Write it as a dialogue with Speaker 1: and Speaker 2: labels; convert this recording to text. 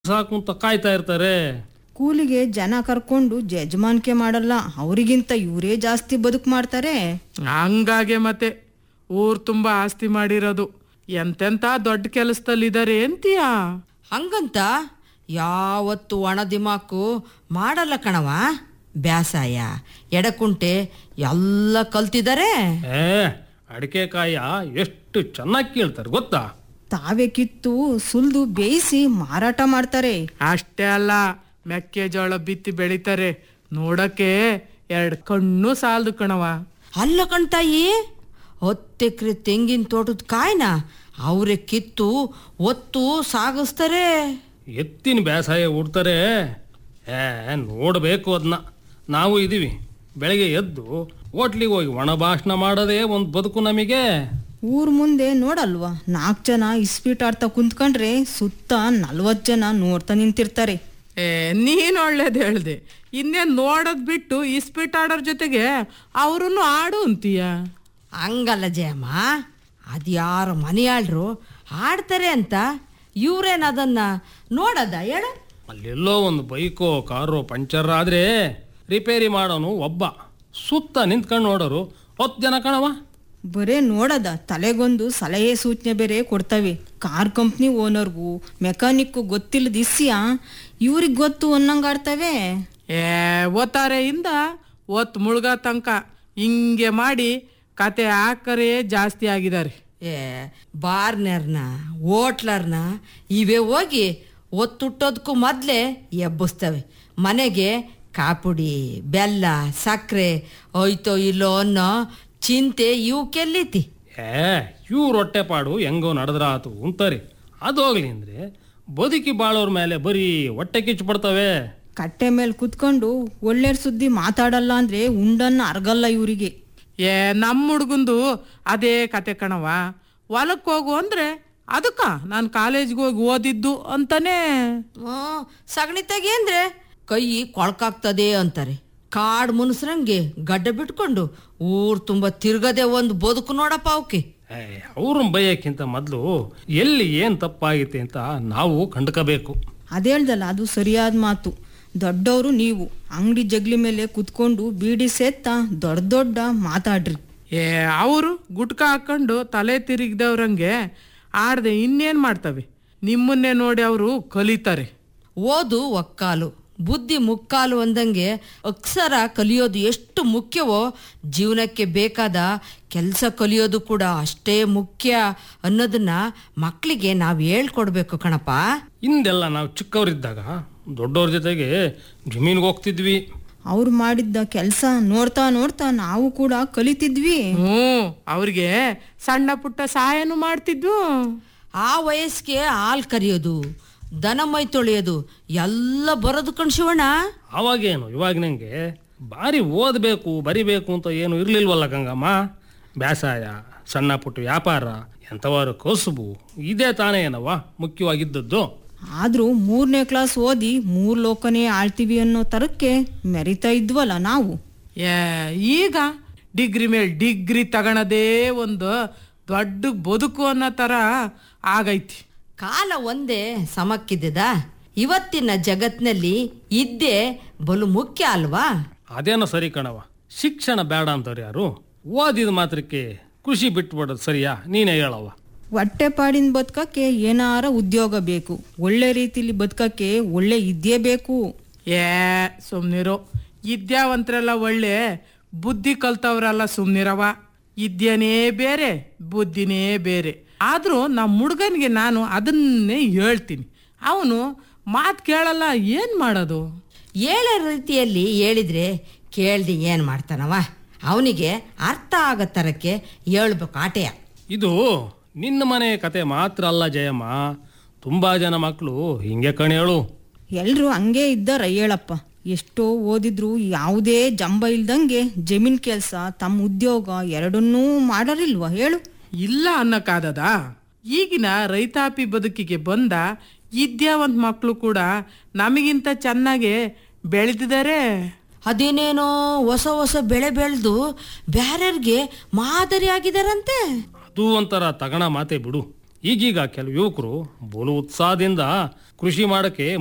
Speaker 1: ಸಾಕು ಅಂತ ಕಾಯ್ತಾ ಇರ್ತಾರೆ
Speaker 2: ಕೂಲಿಗೆ ಜನ ಕರ್ಕೊಂಡು ಯಜಮಾನಿಕೆ ಮಾಡಲ್ಲ ಅವರಿಗಿಂತ ಇವರೇ ಜಾಸ್ತಿ ಬದುಕು ಮಾಡ್ತಾರೆ
Speaker 3: ಹಂಗಾಗೆ ಮತ್ತೆ ಊರ್ ತುಂಬಾ ಆಸ್ತಿ ಮಾಡಿರೋದು ಎಂತೆಂತ ದೊಡ್ಡ ಕೆಲಸದಲ್ಲಿದ್ದಾರೆ ಅಂತೀಯಾ
Speaker 4: ಹಂಗಂತ ಯಾವತ್ತು ಒಣ ದಿಮಾಕು ಮಾಡಲ್ಲ ಕಣವ ಬ್ಯಾಸಾಯ ಎಡಕುಂಟೆ ಎಲ್ಲ ಕಲ್ತಿದ್ದಾರೆ
Speaker 1: ಏ ಅಡಿಕೆಕಾಯ ಎಷ್ಟು ಚೆನ್ನಾಗಿ ಕೇಳ್ತಾರೆ ಗೊತ್ತಾ
Speaker 2: ತಾವೇ ಕಿತ್ತು ಸುಲ್ದು ಬೇಯಿಸಿ ಮಾರಾಟ ಮಾಡ್ತಾರೆ
Speaker 3: ಅಷ್ಟೇ ಅಲ್ಲ ಮೆಕ್ಕೆಜೋಳ ಬಿತ್ತಿ ಬೆಳಿತಾರೆ ನೋಡಕ್ಕೆ ಎರಡ್ ಕಣ್ಣು ಸಾಲದು ಕಣವ
Speaker 4: ಅಲ್ಲ ಕಣ್ತಾಯಿ ಹತ್ತೆಕ್ರೆ ತೆಂಗಿನ ತೋಟದ ಕಾಯ್ನ ಅವರೇ ಕಿತ್ತು ಒತ್ತು ಸಾಗಿಸ್ತಾರೆ
Speaker 1: ಎತ್ತಿನ ಬೇಸಾಯ ಉಡ್ತಾರೆ ಏ ನೋಡಬೇಕು ಅದನ್ನ ನಾವು ಇದೀವಿ ಬೆಳಗ್ಗೆ ಎದ್ದು ಹೋಟ್ಲಿಗೆ ಹೋಗಿ ಒಣ ಭಾಷಣ ಮಾಡೋದೇ ಒಂದು ಬದುಕು ನಮಗೆ
Speaker 2: ಊರ್ ಮುಂದೆ ನೋಡಲ್ವಾ ನಾಲ್ಕು ಜನ ಇಸ್ಪೀಟ್ ಆಡ್ತಾ ಕುಂತ್ಕೊಂಡ್ರೆ ಸುತ್ತ ನಲ್ವತ್ತು ಜನ ನೋಡ್ತಾ ನಿಂತಿರ್ತಾರೆ
Speaker 3: ಏ ನೀನ್ ಒಳ್ಳೇದು ಹೇಳ್ದೆ ಇನ್ನೇನ್ ನೋಡೋದ್ ಬಿಟ್ಟು ಇಸ್ಪಿಟ್ ಆಡೋರ್ ಜೊತೆಗೆ ಅವ್ರನ್ನು ಆಡು ಅಂತೀಯ
Speaker 4: ಹಂಗಲ್ಲ ಜಯಮ್ಮ ಅದ್ಯಾರ ಮನೆಯಾಳ್ರು ಆಡ್ತಾರೆ ಅಂತ ಇವ್ರೇನ್ ಅದನ್ನ ನೋಡದ ಹೇಳ
Speaker 1: ಅಲ್ಲೆಲ್ಲೋ ಒಂದು ಬೈಕೋ ಕಾರೋ ಪಂಚರ್ ಆದ್ರೆ ರಿಪೇರಿ ಮಾಡೋನು ಒಬ್ಬ ಸುತ್ತ ನಿಂತ್ಕೊಂಡು ನೋಡೋರು ಹತ್ತು ಜನ ಕಣವ
Speaker 2: ಬರೇ ನೋಡದ ತಲೆಗೊಂದು ಸಲಹೆ ಸೂಚನೆ ಬೇರೆ ಕೊಡ್ತವೆ ಕಾರ್ ಕಂಪ್ನಿ ಓನರ್ಗೂ ಮೆಕ್ಯಾನಿಕ್ಕು ಗೊತ್ತಿಲ್ಲದ ಇಸ್ಯ ಇವ್ರಿಗೆ ಗೊತ್ತು ಅನ್ನಂಗ್ ಆಡ್ತವೆ
Speaker 3: ಏ ಓತಾರೆಯಿಂದ ಒತ್ ಮುಳುಗ ತನಕ ಹಿಂಗೆ ಮಾಡಿ ಕತೆ ಹಾಕರೇ ಜಾಸ್ತಿ ಆಗಿದ್ದಾರೆ
Speaker 4: ಏ ಬಾರ್ನರ್ನ ಹೋಟ್ಲರ್ನ ಇವೇ ಹೋಗಿ ಒತ್ತುಟ್ಟೋದಕ್ಕೂ ಮೊದಲೇ ಎಬ್ಬಿಸ್ತವೆ ಮನೆಗೆ ಕಾಪುಡಿ ಬೆಲ್ಲ ಸಕ್ಕರೆ ಹೋಯ್ತೋ ಇಲ್ಲೋ ಅನ್ನೋ ಚಿಂತೆ ಇವಕ್ಕೆಲ್ಲೈತಿ
Speaker 1: ಏ ಇವ್ರ ಹೊಟ್ಟೆಪಾಡು ಹೆಂಗೋ ನಡೆದ್ರಾತು ಅಂತಾರೆ ಅದು ಹೋಗ್ಲಿ ಅಂದ್ರೆ ಬದುಕಿ ಬಾಳೋರ್ ಮೇಲೆ ಬರೀ ಹೊಟ್ಟೆ ಕಿಚ್ಚು ಪಡ್ತವೆ
Speaker 2: ಕಟ್ಟೆ ಮೇಲೆ ಕುತ್ಕೊಂಡು ಒಳ್ಳೆ ಸುದ್ದಿ ಮಾತಾಡಲ್ಲ ಅಂದ್ರೆ ಉಂಡನ್ನ ಅರ್ಗಲ್ಲ ಇವರಿಗೆ
Speaker 3: ಏ ನಮ್ಮ ಹುಡ್ಗಂದು ಅದೇ ಕತೆ ಕಣವ ಹೊಲಕ್ಕೆ ಹೋಗು ಅಂದ್ರೆ ಅದಕ್ಕ ನಾನು ಕಾಲೇಜ್ಗೆ ಹೋಗಿ ಓದಿದ್ದು ಅಂತಾನೆ
Speaker 4: ಹ್ಮ್, ಸಗಣಿ ತೆಗಿ ಅಂದ್ರೆ ಕೈ ಕೊಳ್ಕಾಗ್ತದೆ ಅಂತಾರೆ ಕಾಡ್ ಮುನ್ಸ್ರಂಗೆ ಗಡ್ಡ ಬಿಟ್ಕೊಂಡು ಊರ್ ತುಂಬ ತಿರ್ಗದೆ ಒಂದು ಬದುಕು ನೋಡಪ್ಪ ಅವಕ್ಕೆ
Speaker 1: ಏ ಅವ್ರನ್ನ ಬೈಯಕ್ಕಿಂತ ಮೊದಲು ಎಲ್ಲಿ ಏನು ತಪ್ಪಾಗಿತ್ತೆ ಅಂತ ನಾವು ಕಂಡ್ಕೋಬೇಕು
Speaker 2: ಅದೇಳ್ದಲ್ಲ ಅದು ಸರಿಯಾದ ಮಾತು ದೊಡ್ಡವರು ನೀವು ಅಂಗಡಿ ಜಗ್ಲಿ ಮೇಲೆ ಕುತ್ಕೊಂಡು ಬೀಡಿ ಸೇತ್ತ ದೊಡ್ಡ ದೊಡ್ಡ ಮಾತಾಡ್ರಿ
Speaker 3: ಏ ಅವರು ಗುಟ್ಕ ಹಾಕೊಂಡು ತಲೆ ತಿರುಗಿದವ್ರಂಗೆ ಆಡ್ದೆ ಇನ್ನೇನು ಮಾಡ್ತವೆ ನಿಮ್ಮನ್ನೇ ನೋಡಿ ಅವರು ಕಲಿತಾರೆ
Speaker 4: ಓದು ಒಕ್ಕಾಲು ಬುದ್ಧಿ ಮುಕ್ಕಾಲು ಅಂದಂಗೆ ಅಕ್ಷರ ಕಲಿಯೋದು ಎಷ್ಟು ಮುಖ್ಯವೋ ಜೀವನಕ್ಕೆ ಬೇಕಾದ ಕೆಲಸ ಕಲಿಯೋದು ಕೂಡ ಅಷ್ಟೇ ಮುಖ್ಯ ಅನ್ನೋದನ್ನ ಮಕ್ಕಳಿಗೆ ನಾವು ಹೇಳ್ಕೊಡ್ಬೇಕು ಕಣಪ್ಪ
Speaker 1: ಹಿಂದೆಲ್ಲ ನಾವು ಚಿಕ್ಕವರಿದ್ದಾಗ ದೊಡ್ಡವ್ರ ಜೊತೆಗೆ ಜಮೀನ್ಗೆ ಹೋಗ್ತಿದ್ವಿ
Speaker 2: ಅವ್ರು ಮಾಡಿದ್ದ ಕೆಲಸ ನೋಡ್ತಾ ನೋಡ್ತಾ ನಾವು ಕೂಡ ಕಲಿತಿದ್ವಿ
Speaker 3: ಹ್ಞೂ ಅವ್ರಿಗೆ ಸಣ್ಣ ಪುಟ್ಟ ಸಹಾಯನೂ ಮಾಡ್ತಿದ್ವು
Speaker 4: ಆ ವಯಸ್ಸಿಗೆ ಹಾಲು ಕರಿಯೋದು ದನ ಮೈ ತೊಳೆಯೋದು ಎಲ್ಲ ಬರೋದು ಕಣ್ ಶಿವಣ್ಣ
Speaker 1: ಅವಾಗೇನು ಇವಾಗ ನಂಗೆ ಭಾರಿ ಓದಬೇಕು ಬರಿಬೇಕು ಅಂತ ಏನು ಇರ್ಲಿಲ್ವಲ್ಲ ಗಂಗಮ್ಮ ಬೇಸಾಯ ಸಣ್ಣ ಪುಟ್ಟ ವ್ಯಾಪಾರ ಎಂಥವಾರು ಕಸುಬು ಇದೇ ತಾನೇ ಏನವ ಮುಖ್ಯವಾಗಿದ್ದದ್ದು
Speaker 2: ಆದ್ರೂ ಮೂರನೇ ಕ್ಲಾಸ್ ಓದಿ ಮೂರ್ ಲೋಕನೇ ಆಳ್ತೀವಿ ಅನ್ನೋ ತರಕ್ಕೆ ಮೆರಿತಾ ಇದ್ವಲ್ಲ ನಾವು
Speaker 3: ಏ ಈಗ ಡಿಗ್ರಿ ಮೇಲೆ ಡಿಗ್ರಿ ತಗೊಳದೇ ಒಂದು ದೊಡ್ಡ ಬದುಕು ಅನ್ನೋ ಥರ ಆಗೈತಿ
Speaker 4: ಕಾಲ ಒಂದೇ ಸಮಕ್ಕಿದ್ದದ ಇವತ್ತಿನ ಜಗತ್ನಲ್ಲಿ ಇದ್ದೇ ಬಲು ಮುಖ್ಯ ಅಲ್ವಾ
Speaker 1: ಅದೇನೋ ಸರಿ ಕಣವ ಶಿಕ್ಷಣ ಬೇಡ ಅಂತವ್ರು ಯಾರು ಓದಿದ ಮಾತ್ರಕ್ಕೆ ಕೃಷಿ ಬಿಟ್ಬಿಡೋದು ಸರಿಯಾ ನೀನೇ ಹೇಳವ
Speaker 2: ಹೊಟ್ಟೆಪಾಡಿನ ಬದುಕಕ್ಕೆ ಏನಾರ ಉದ್ಯೋಗ ಬೇಕು ಒಳ್ಳೆ ರೀತಿಲಿ ಬದುಕಕ್ಕೆ ಒಳ್ಳೆ ಇದ್ದೇ ಬೇಕು
Speaker 3: ಏ ಸುಮ್ನಿರು ವಿದ್ಯಾವಂತರೆಲ್ಲ ಒಳ್ಳೆ ಬುದ್ಧಿ ಕಲ್ತವ್ರಲ್ಲ ಸುಮ್ನಿರವ ವಿದ್ಯೆನೇ ಬೇರೆ ಬುದ್ಧಿನೇ ಬೇರೆ ಆದರೂ ನಮ್ಮ ಹುಡುಗನಿಗೆ ನಾನು ಅದನ್ನೇ ಹೇಳ್ತೀನಿ ಅವನು ಮಾತು ಕೇಳಲ್ಲ ಏನು ಮಾಡೋದು
Speaker 4: ಏಳೆ ರೀತಿಯಲ್ಲಿ ಹೇಳಿದ್ರೆ ಕೇಳ್ದೆ ಏನು ಮಾಡ್ತಾನವ ಅವನಿಗೆ ಅರ್ಥ ಆಗೋ ಥರಕ್ಕೆ ಹೇಳ್ಬೇಕು ಆಟೆಯ
Speaker 1: ಇದು ನಿನ್ನ ಮನೆ ಕತೆ ಮಾತ್ರ ಅಲ್ಲ ಜಯಮ್ಮ ತುಂಬಾ ಜನ ಮಕ್ಕಳು ಹಿಂಗೆ ಕಣೇಳು
Speaker 2: ಎಲ್ರು ಹಂಗೆ ಇದ್ದಾರ ಹೇಳಪ್ಪ ಎಷ್ಟೋ ಓದಿದ್ರು ಯಾವುದೇ ಜಂಬ ಇಲ್ದಂಗೆ ಜಮೀನ್ ಕೆಲಸ ತಮ್ಮ ಉದ್ಯೋಗ ಎರಡನ್ನೂ ಮಾಡರಿಲ್ವಾ ಹೇಳು
Speaker 3: ಇಲ್ಲ ಅನ್ನಕ್ಕಾದದ ಈಗಿನ ರೈತಾಪಿ ಬದುಕಿಗೆ ಬಂದ ವಿದ್ಯಾವಂತ ಮಕ್ಕಳು ಕೂಡ ನಮಗಿಂತ ಚೆನ್ನಾಗೆ ಬೆಳೆದಿದ್ದಾರೆ
Speaker 4: ಅದೇನೇನೋ ಹೊಸ ಹೊಸ ಬೆಳೆ ಬೆಳೆದು ಬ್ಯಾರ್ಯಾರಿಗೆ ಮಾದರಿ ಆಗಿದಾರಂತೆ
Speaker 1: ಅದು ಒಂಥರ ತಗಣ ಮಾತೆ ಬಿಡು ಈಗೀಗ ಕೆಲವು ಯುವಕರು ಬಲು ಉತ್ಸಾಹದಿಂದ ಕೃಷಿ ಮಾಡಕ್ಕೆ